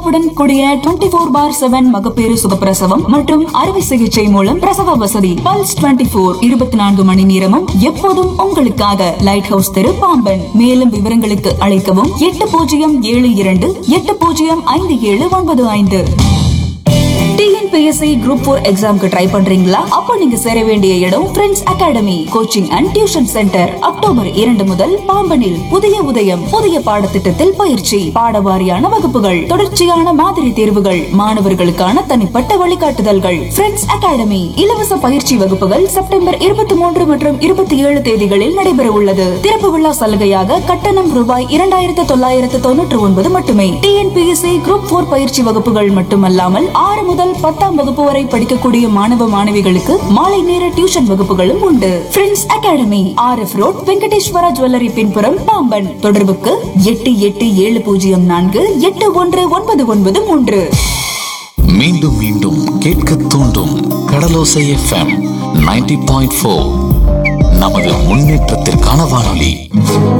பாதுகாப்புடன் கூடிய twenty four பார் seven மகப்பேறு சுகப்பிரசவம் மற்றும் அறுவை சிகிச்சை மூலம் பிரசவ வசதி பல்ஸ் டுவெண்டி போர் இருபத்தி நான்கு மணி நேரமும் எப்போதும் உங்களுக்காக லைட் ஹவுஸ் தெரு பாம்பன் மேலும் விவரங்களுக்கு அழைக்கவும் எட்டு பூஜ்ஜியம் ஏழு இரண்டு எட்டு பூஜ்ஜியம் ஐந்து ஏழு ஒன்பது ஐந்து டிஎன்பிஎஸ்சி குரூப் ஃபோர் எக்ஸாம்க்கு ட்ரை பண்றீங்களா அப்ப நீங்க சேர வேண்டிய இடம் friends academy coaching and tuition centre October இரண்டு முதல் பாம்பனில் புதிய உதயம் புதிய பாடத்திட்டத்தில் பயிற்சி பாடவாரியான வகுப்புகள் தொடர்ச்சியான மாதிரி தேர்வுகள் மாணவர்களுக்கான தனிப்பட்ட வழிகாட்டுதல்கள் ஃப்ரெண்ட்ஸ் அகாடமி இலவச பயிற்சி வகுப்புகள் செப்டம்பர் இருபத்தி மூன்று மற்றும் இருபத்தி ஏழு தேதிகளில் நடைபெற உள்ளது திறப்பு விழா சலுகையாக கட்டணம் ரூபாய் இரண்டாயிரத்து தொள்ளாயிரத்து தொண்ணூற்று ஒன்பது மட்டுமே டிஎன்பிஎஸ்சி குரூப் போர் பயிற்சி வகுப்புகள் மட்டுமல்லாமல் ஆறு முதல் பத்தாம் வகுப்பு வரை படிக்கக்கூடிய மாணவ மாணவிகளுக்கு மாலை நேர டியூஷன் வகுப்புகளும் உண்டு friends academy R F road Venkateswara jewellery பின்புறம் பாம்பன் தொடர்புக்கு எட்டு எட்டு ஏழு பூஜ்ஜியம் நான்கு எட்டு ஒன்று ஒன்பது ஒன்பது மூன்று மீண்டும் மீண்டும் கேட்க தூண்டும் கடலோசை எஃப்எம் 90.4 பாயிண்ட் நமது முன்னேற்றத்திற்கான வானொலி